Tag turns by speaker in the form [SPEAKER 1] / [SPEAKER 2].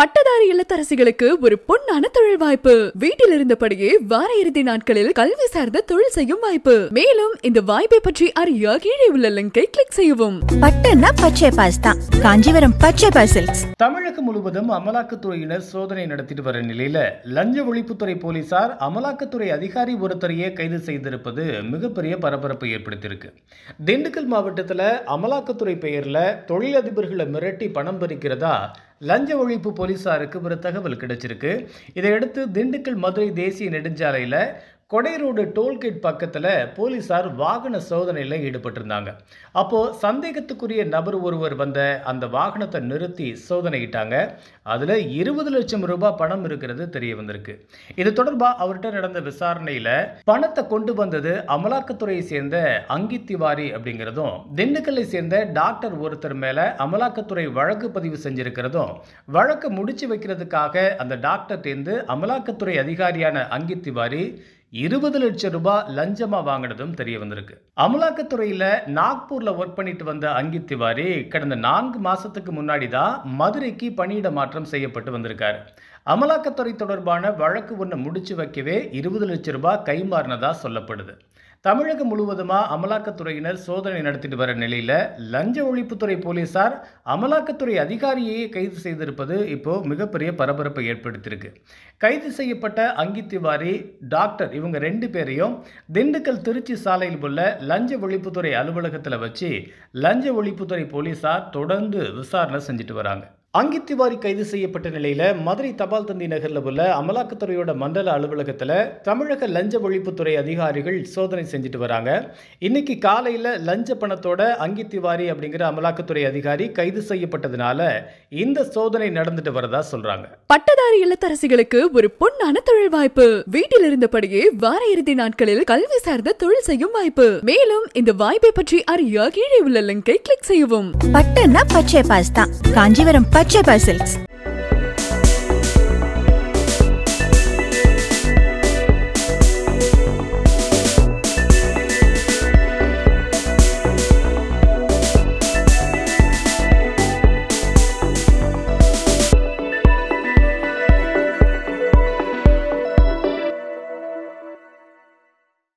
[SPEAKER 1] பட்டதாரி இல்லத்தரசிகளுக்கு ஒரு பொன்னான தொழில் வாய்ப்பு வீட்டில் இருந்தபடியே வார இறுதி நாட்களில் கல்வி சார்ந்த தொழில் செய்யும் வாய்ப்பு மேலும் இந்த வாய்ப்பை பற்றி அறிய கீழே உள்ள லிங்கை கிளிக் செய்யவும்
[SPEAKER 2] பட்டுன்னா பச்சை பாஸ் தான் காஞ்சிபுரம் பச்சை பாஸ் சில்க்ஸ்
[SPEAKER 3] தமிழகம் முழுவதும் அமலாக்கத்துறையினர் சோதனை நடத்திட்டு வர நிலையில லஞ்ச ஒழிப்புத்துறை போலீசார் அமலாக்கத்துறை அதிகாரி ஒருத்தரையே கைது செய்திருப்பது மிகப்பெரிய பரபரப்பை ஏற்படுத்தியிருக்கு திண்டுக்கல் மாவட்டத்தில் அமலாக்கத்துறை பெயர்ல தொழிலதிபர்களை மிரட்டி பணம் பறிக்கிறதா லஞ்ச ஒழிப்பு போலீசாருக்கு ஒரு தகவல் கிடைச்சிருக்கு இதையடுத்து திண்டுக்கல் மதுரை தேசிய நெடுஞ்சாலையில் கொடை ரோடு டோல்கேட் பக்கத்தில் போலீசார் வாகன சோதனையில் ஈடுபட்டிருந்தாங்க அப்போது சந்தேகத்துக்குரிய நபர் ஒருவர் வந்த அந்த வாகனத்தை நிறுத்தி சோதனையிட்டாங்க அதில் இருபது லட்சம் ரூபாய் பணம் இருக்கிறது தெரிய வந்திருக்கு இது தொடர்பாக அவர்கிட்ட நடந்த விசாரணையில் பணத்தை கொண்டு வந்தது அமலாக்கத்துறையை சேர்ந்த அங்கித் திவாரி அப்படிங்கிறதும் திண்டுக்கல்லை சேர்ந்த டாக்டர் ஒருத்தர் மேலே அமலாக்கத்துறை வழக்கு பதிவு செஞ்சிருக்கிறதும் வழக்கு முடிச்சு வைக்கிறதுக்காக அந்த டாக்டர்டேந்து அமலாக்கத்துறை அதிகாரியான அங்கித் திவாரி இருபது லட்சம் ரூபாய் லஞ்சமா வாங்கினதும் தெரிய வந்திருக்கு அமலாக்கத்துறையில நாக்பூர்ல ஒர்க் பண்ணிட்டு வந்த அங்கித் திவாரி கடந்த நான்கு மாசத்துக்கு முன்னாடி தான் மதுரைக்கு பணியிட மாற்றம் செய்யப்பட்டு வந்திருக்காரு அமலாக்கத்துறை தொடர்பான வழக்கு ஒன்று முடிச்சு வைக்கவே இருபது லட்சம் ரூபாய் கைமாறினதா சொல்லப்படுது தமிழகம் முழுவதுமா அமலாக்கத்துறையினர் சோதனை நடத்திட்டு வர நிலையில லஞ்ச ஒழிப்புத்துறை போலீசார் அமலாக்கத்துறை அதிகாரியையே கைது செய்திருப்பது இப்போ மிகப்பெரிய பரபரப்பை ஏற்படுத்தியிருக்கு கைது செய்யப்பட்ட அங்கித் திவாரி டாக்டர் இவங்க ரெண்டு பேரையும் திண்டுக்கல் திருச்சி சாலையில் உள்ள லஞ்ச ஒழிப்புத்துறை அலுவலகத்தில் வச்சு லஞ்ச ஒழிப்புத்துறை போலீசார் தொடர்ந்து விசாரணை செஞ்சுட்டு வராங்க அங்கித் திவாரி கைது செய்யப்பட்ட நிலையில மதுரை தபால் தந்தி நகரில் உள்ள அமலாக்கத்துறையோட மண்டல அலுவலகத்தில் தமிழக லஞ்ச ஒழிப்புத்துறை அதிகாரிகள் சோதனை செஞ்சுட்டு வராங்க இன்னைக்கு காலையில் லஞ்ச பணத்தோட அங்கித் திவாரி அப்படிங்கிற அமலாக்கத்துறை அதிகாரி கைது செய்யப்பட்டதுனால இந்த சோதனை நடந்துட்டு வரதா சொல்றாங்க
[SPEAKER 1] பட்டதாரி இல்லத்தரசிகளுக்கு ஒரு பொன்னான தொழில் வாய்ப்பு வீட்டில் இருந்தபடியே வார இறுதி நாட்களில் கல்வி சார்ந்த தொழில் செய்யும் வாய்ப்பு மேலும் இந்த வாய்ப்பை பற்றி அறிய கீழே உள்ள லிங்கை கிளிக் செய்யவும்
[SPEAKER 2] பட்டுன்னா பச்சை பாஸ் தான் காஞ்சிபுரம் பச்சை பாஸ் சில்க்ஸ்